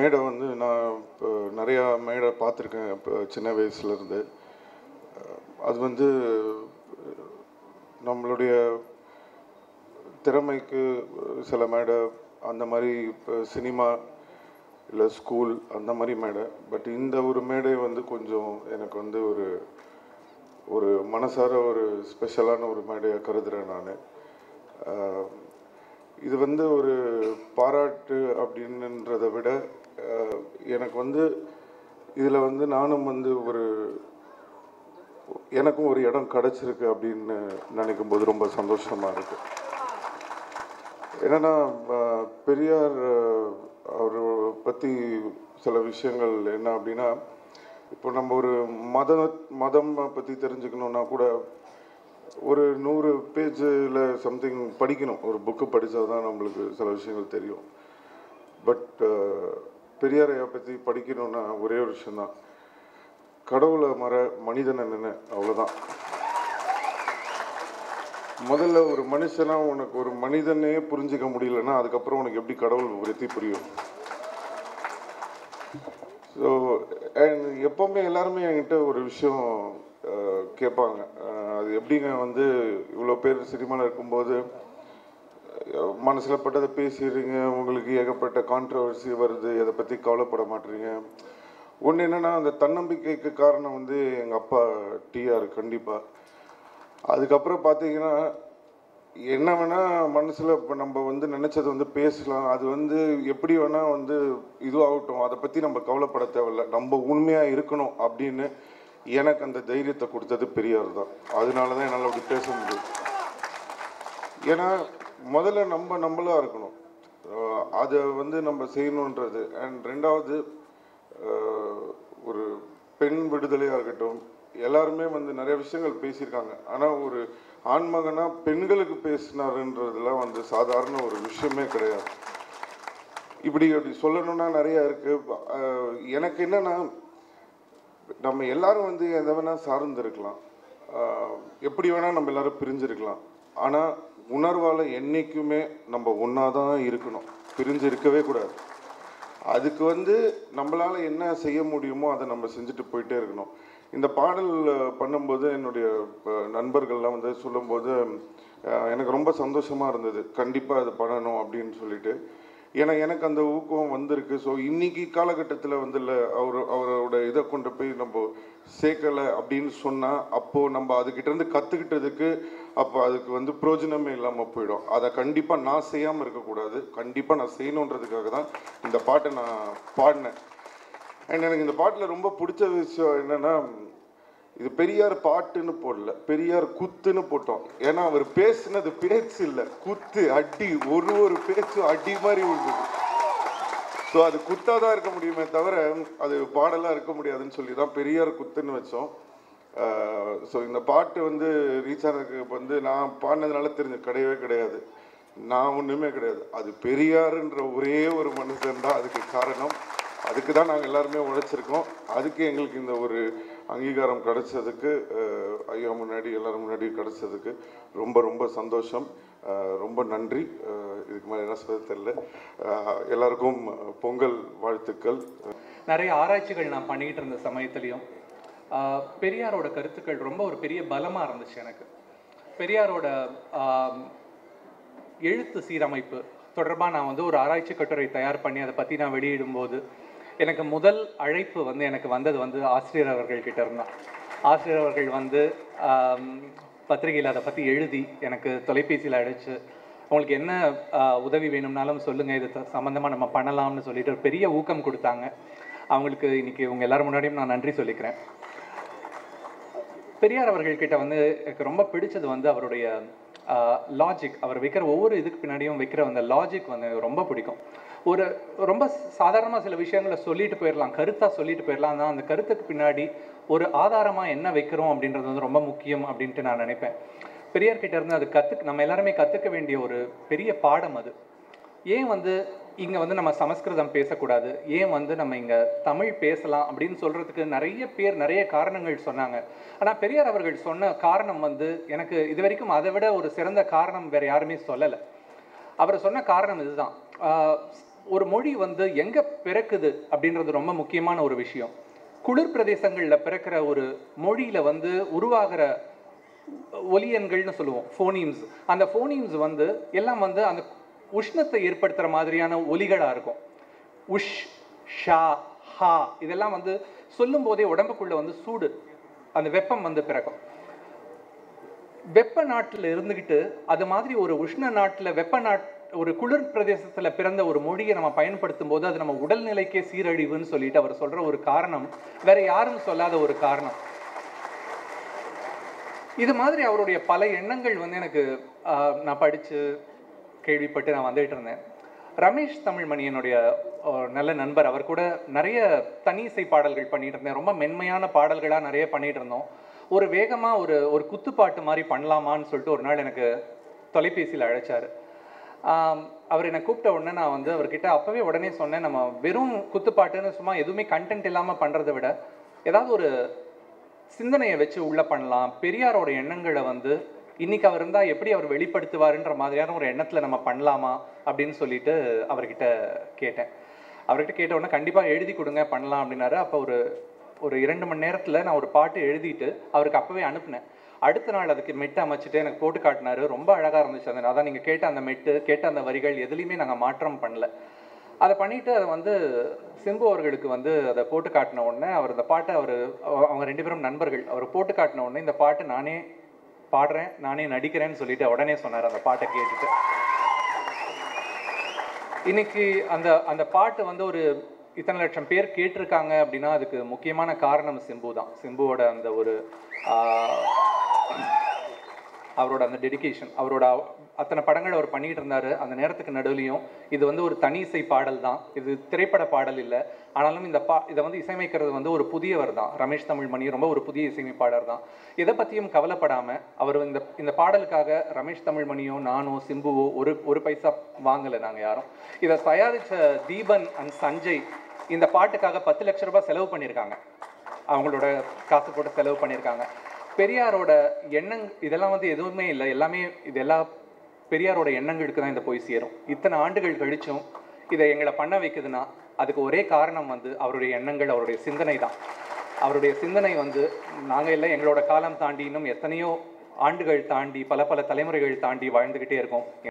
மேடை வந்து நான் இப்போ நிறையா மேடை பார்த்துருக்கேன் இப்போ சின்ன வயசுலேருந்து அது வந்து நம்மளுடைய திறமைக்கு சில மேடை அந்த மாதிரி இப்போ சினிமா இல்லை ஸ்கூல் அந்த மாதிரி மேடை பட் இந்த ஒரு மேடை வந்து கொஞ்சம் எனக்கு வந்து ஒரு ஒரு மனசார ஒரு ஸ்பெஷலான ஒரு மேடையை கருதுகிறேன் நான் இது வந்து ஒரு பாராட்டு அப்படின்றத விட அஹ், எனக்கு வந்து இதில் வந்து நானும் வந்து ஒரு எனக்கும் ஒரு இடம் கிடச்சிருக்கு அப்படின்னு நினைக்கும் போது ரொம்ப சந்தோஷமாக இருக்கு என்னன்னா அஹ், பெரியார் அஹ், அவர் பற்றி சில விஷயங்கள் என்ன அப்படின்னா இப்போ நம்ம ஒரு மத மதம் பற்றி தெரிஞ்சுக்கணுன்னா கூட ஒரு நூறு பேஜில் சம்திங் படிக்கணும் ஒரு புக்கு படித்தா தான் நம்மளுக்கு சில விஷயங்கள் தெரியும் பட் பெரியாரையை பற்றி படிக்கணும்னா ஒரே ஒரு விஷயந்தான் கடவுளை மற மனிதனை நினை அவ்வளோதான் முதல்ல ஒரு மனுஷனா உனக்கு ஒரு மனிதனே புரிஞ்சுக்க முடியலன்னா அதுக்கப்புறம் உனக்கு எப்படி கடவுள் பற்றி புரியும் ஸோ எப்போவுமே எல்லாருமே என்கிட்ட ஒரு விஷயம் அஹ், கேட்பாங்க அஹ், அது எப்படிங்க வந்து இவ்வளோ பேர் சினிமாவில் இருக்கும்போது மனசில் பட்டதை பேசிடுறீங்க உங்களுக்கு ஏகப்பட்ட கான்ட்ரவர்சி வருது அதை பற்றி கவலைப்பட மாட்டீங்க ஒன்று என்னென்னா அந்த தன்னம்பிக்கைக்கு காரணம் வந்து எங்கள் அப்பா டிஆர் கண்டிப்பாக அதுக்கப்புறம் பார்த்தீங்கன்னா என்ன வேணால் மனசில் இப்போ நம்ம வந்து நினச்சது வந்து பேசலாம் அது வந்து எப்படி வேணால் வந்து இதுவாகட்டும் அதை பற்றி நம்ம கவலைப்பட தேவையில்ல நம்ம உண்மையாக இருக்கணும் அப்படின்னு எனக்கு அந்த தைரியத்தை கொடுத்தது பெரியார் தான் அதனால தான் என்னால் அப்படி பேச முடியும் ஏன்னா முதல்ல நம்ம நம்மளா இருக்கணும் அஹ் அதை வந்து நம்ம செய்யணுன்றது அண்ட் ரெண்டாவது அஹ் ஒரு பெண் விடுதலையாக இருக்கட்டும் எல்லாருமே வந்து நிறைய விஷயங்கள் பேசியிருக்காங்க ஆனால் ஒரு ஆண்மகனா பெண்களுக்கு பேசினாருன்றதுலாம் வந்து சாதாரண ஒரு விஷயமே கிடையாது இப்படி அப்படி சொல்லணும்னா நிறைய இருக்கு அஹ் எனக்கு என்னன்னா நம்ம எல்லாரும் வந்து எதை வேணா சார்ந்து இருக்கலாம் ஆஹ் எப்படி வேணா நம்ம எல்லாரும் பிரிஞ்சிருக்கலாம் ஆனால் உணர்வால் என்னைக்குமே நம்ம ஒன்றா தான் இருக்கணும் பிரிஞ்சு இருக்கவே கூடாது அதுக்கு வந்து நம்மளால் என்ன செய்ய முடியுமோ அதை நம்ம செஞ்சுட்டு போயிட்டே இருக்கணும் இந்த பாடல் அஹ், பண்ணும்போது என்னுடைய அஹ், நண்பர்கள்லாம் வந்து சொல்லும்போது அஹ், எனக்கு ரொம்ப சந்தோஷமாக இருந்தது கண்டிப்பாக அது பண்ணணும் அப்படின்னு சொல்லிட்டு ஏன்னா எனக்கு அந்த ஊக்கம் வந்திருக்கு ஸோ இன்னைக்கு காலகட்டத்தில் வந்து இல்லை அவர் அவரோட இதை கொண்டு போய் நம்ம சேர்க்கலை அப்படின்னு சொன்னால் அப்போது நம்ம அதுக்கிட்ட இருந்து கற்றுக்கிட்டதுக்கு அப்போ அதுக்கு வந்து பிரயோஜனமே இல்லாமல் போயிடும் அதை கண்டிப்பாக நான் செய்யாமல் இருக்கக்கூடாது கண்டிப்பாக நான் செய்யணுன்றதுக்காக தான் இந்த பாட்டை நான் பாடினேன் அண்ட் எனக்கு இந்த பாட்டில் ரொம்ப பிடிச்ச விஷயம் என்னன்னா இது பெரியார் பாட்டுன்னு போடல பெரியார் குத்துன்னு போட்டோம் ஏன்னா அவர் பேசுனது பேச்சு இல்லை குத்து அடி ஒரு ஒரு பேச்சும் அடி மாதிரி விழுந்தது ஸோ அது குத்தாக தான் இருக்க முடியுமே தவிர அது பாடலாக இருக்க முடியாதுன்னு சொல்லி தான் பெரியார் குத்துன்னு வச்சோம் ஸோ இந்த பாட்டு வந்து ரீச் ஆனதுக்கு வந்து நான் பாடினதுனால தெரிஞ்ச கிடையவே கிடையாது நான் ஒன்றுமே கிடையாது அது பெரியாருன்ற ஒரே ஒரு மனுஷன் தான் அதுக்கு காரணம் அதுக்கு தான் நாங்கள் எல்லாருமே உழைச்சிருக்கோம் அதுக்கு எங்களுக்கு இந்த ஒரு அங்கீகாரம் கிடைச்சதுக்கு அஹ், ஐயா முன்னாடி எல்லாரும் முன்னாடி கிடைச்சதுக்கு ரொம்ப ரொம்ப சந்தோஷம் அஹ், ரொம்ப நன்றி அஹ், இதுக்கு மேலே என்ன சொல்ல தெரியல அஹ், எல்லாருக்கும் பொங்கல் வாழ்த்துக்கள் நிறைய ஆராய்ச்சிகள் நான் பண்ணிக்கிட்டு இருந்த சமயத்துலையும் ஆஹ், பெரியாரோட கருத்துக்கள் ரொம்ப ஒரு பெரிய பலமாக இருந்துச்சு எனக்கு பெரியாரோட ஆம், எழுத்து சீரமைப்பு தொடர்பாக நான் வந்து ஒரு ஆராய்ச்சி கட்டுரை தயார் பண்ணி அதை பற்றி நான் வெளியிடும்போது எனக்கு முதல் அழைப்பு வந்து எனக்கு வந்தது வந்து ஆசிரியர் அவர்கள் கிட்ட இருந்தான் ஆசிரியர் அவர்கள் வந்து ஆம், பத்திரிகையில் அதை பற்றி எழுதி எனக்கு தொலைபேசியில் அழைச்சு உங்களுக்கு என்ன ஆஹ், உதவி வேணும்னாலும் சொல்லுங்கள் இது சம்மந்தமாக நம்ம பண்ணலாம்னு சொல்லிட்டு ஒரு பெரிய ஊக்கம் கொடுத்தாங்க அவங்களுக்கு இன்னைக்கு உங்க எல்லாரும் முன்னாடியும் நான் நன்றி சொல்லிக்கிறேன் பெரியார் அவர்கள்கிட்ட வந்து எனக்கு ரொம்ப பிடிச்சது வந்து அவருடைய லாஜிக் அவர் வைக்கிற ஒவ்வொரு இதுக்கு பின்னாடியும் வைக்கிற அந்த லாஜிக் வந்து எனக்கு ரொம்ப பிடிக்கும் ஒரு ரொம்ப சாதாரணமாக சில விஷயங்களை சொல்லிட்டு போயிடலாம் கருத்தாக சொல்லிட்டு போயிடலாம் ஆனால் அந்த கருத்துக்கு பின்னாடி ஒரு ஆதாரமாக என்ன வைக்கிறோம் அப்படின்றது வந்து ரொம்ப முக்கியம் அப்படின்ட்டு நான் நினைப்பேன் பெரியார் கிட்ட இருந்து அது கற்றுக்க நம்ம எல்லாருமே கற்றுக்க வேண்டிய ஒரு பெரிய பாடம் அது ஏன் வந்து இங்கே வந்து நம்ம சமஸ்கிருதம் பேசக்கூடாது ஏன் வந்து நம்ம இங்கே தமிழ் பேசலாம் அப்படின்னு சொல்கிறதுக்கு நிறைய பேர் நிறைய காரணங்கள் சொன்னாங்க ஆனால் பெரியார் அவர்கள் சொன்ன காரணம் வந்து எனக்கு இது வரைக்கும் அதை விட ஒரு சிறந்த காரணம் வேறு யாருமே சொல்லலை அவர் சொன்ன காரணம் இதுதான் ஆஹ் ஒரு மொழி வந்து எங்கே பிறக்குது அப்படின்றது ரொம்ப முக்கியமான ஒரு விஷயம் குளிர் பிரதேசங்களில் பிறக்கிற ஒரு மொழியில் வந்து உருவாகிற ஒலியன்கள்னு சொல்லுவோம் ஃபோனீம்ஸ் அந்த ஃபோனீம்ஸ் வந்து எல்லாம் வந்து அந்த உஷ்ணத்தை ஏற்படுத்துகிற மாதிரியான ஒலிகளாக இருக்கும் உஷ் ஷா ஹா இதெல்லாம் வந்து சொல்லும் போதே உடம்புக்குள்ள வந்து சூடு அந்த வெப்பம் வந்து பிறக்கும் வெப்ப நாட்டில் இருந்துக்கிட்டு அது மாதிரி ஒரு உஷ்ண நாட்டில் வெப்ப நாட் ஒரு குளிர் பிரதேசத்தில் பிறந்த ஒரு மொழியை நம்ம பயன்படுத்தும் போது அது நம்ம உடல்நிலைக்கே சீரழிவுன்னு சொல்லிட்டு அவர் சொல்ற ஒரு காரணம் வேற யாரும் சொல்லாத ஒரு காரணம் இது மாதிரி அவருடைய பல எண்ணங்கள் வந்து எனக்கு ஆஹ், நான் படித்து கேள்விப்பட்டு நான் வந்துட்டு இருந்தேன் ரமேஷ் தமிழ்மணியனுடைய ஒரு நல்ல நண்பர் அவர் கூட நிறைய தனி இசை பாடல்கள் பண்ணிட்டு இருந்தேன் ரொம்ப மென்மையான பாடல்களாக நிறைய பண்ணிட்டு இருந்தோம் ஒரு வேகமாக ஒரு ஒரு குத்துப்பாட்டு மாதிரி பண்ணலாமான்னு சொல்லிட்டு ஒரு நாள் எனக்கு தொலைபேசியில் அழைச்சார் ஆம், அவர் என்னை கூப்பிட்ட உடனே நான் வந்து அவர்கிட்ட அப்போவே உடனே சொன்னேன் நம்ம வெறும் குத்துப்பாட்டுன்னு சும்மா எதுவுமே கண்டென்ட் இல்லாமல் பண்ணுறதை விட ஏதாவது ஒரு சிந்தனையை வச்சு உள்ள பண்ணலாம் பெரியாரோட எண்ணங்களை வந்து இன்னைக்கு அவர் இருந்தால் எப்படி அவர் வெளிப்படுத்துவாருன்ற மாதிரியான ஒரு எண்ணத்தில் நம்ம பண்ணலாமா அப்படின்னு சொல்லிட்டு அவர்கிட்ட கேட்டேன் அவர்கிட்ட கேட்ட உடனே கண்டிப்பாக எழுதி கொடுங்க பண்ணலாம் அப்படின்னாரு அப்போ ஒரு ஒரு இரண்டு மணி நேரத்தில் நான் ஒரு பாட்டு எழுதிட்டு அவருக்கு அப்போவே அனுப்புனேன் அடுத்த நாள் அதுக்கு மெட்டு அமைச்சிட்டு எனக்கு போட்டு காட்டினாரு ரொம்ப அழகாக இருந்துச்சு அந்த அதான் நீங்கள் கேட்ட அந்த மெட்டு கேட்ட அந்த வரிகள் எதுலேயுமே நாங்கள் மாற்றம் பண்ணல அதை பண்ணிட்டு அதை வந்து சிம்பு அவர்களுக்கு வந்து அதை போட்டு காட்டின உடனே அவர் இந்த பாட்டை அவர் அவங்க ரெண்டு பேரும் நண்பர்கள் அவர் போட்டு காட்டின உடனே இந்த பாட்டு நானே பாடுறேன் நானே நடிக்கிறேன்னு சொல்லிட்டு உடனே சொன்னார் அந்த பாட்டை கேட்டுட்டு இன்னைக்கு அந்த அந்த பாட்டு வந்து ஒரு இத்தனை லட்சம் பேர் கேட்டிருக்காங்க அப்படின்னா அதுக்கு முக்கியமான காரணம் சிம்பு தான் சிம்புவோட அந்த ஒரு ஆஹ், அவரோட அந்த டெடிகேஷன் அவரோட அவ- அத்தனை படங்கள் அவர் பண்ணிட்டு இருந்தாரு அந்த நேரத்துக்கு நடுவுலையும் இது வந்து ஒரு தனி இசை பாடல் தான் இது திரைப்பட பாடல் இல்லை ஆனாலும் இந்த பா இதை வந்து இசையமைக்கிறது வந்து ஒரு புதியவர் தான் ரமேஷ் தமிழ்மணி ரொம்ப ஒரு புதிய இசையமைப்பாளர் தான் இதை பற்றியும் கவலைப்படாம அவர் இந்த இந்த பாடலுக்காக ரமேஷ் தமிழ்மணியோ நானோ சிம்புவோ ஒரு ஒரு பைசா வாங்கலை நாங்கள் யாரும் இதை தயாரித்த தீபன் அண்ட் சஞ்சய் இந்த பாட்டுக்காக பத்து லட்ச ரூபாய் செலவு பண்ணியிருக்காங்க அவங்களோட காசு போட்டு செலவு பண்ணியிருக்காங்க பெரியாரோட எண்ணங் இதெல்லாம் வந்து எதுவுமே இல்லை எல்லாமே இது எல்லா பெரியாரோட எண்ணங்களுக்கு தான் இந்த போய் சேரும் இத்தனை ஆண்டுகள் கழிச்சும் இதை எங்களை பண்ண வைக்குதுன்னா அதுக்கு ஒரே காரணம் வந்து அவருடைய எண்ணங்கள் அவருடைய சிந்தனை தான் அவருடைய சிந்தனை வந்து நாங்கள் இல்லை எங்களோட காலம் தாண்டி இன்னும் எத்தனையோ ஆண்டுகள் தாண்டி பல பல தலைமுறைகள் தாண்டி வாழ்ந்துக்கிட்டே இருக்கோம்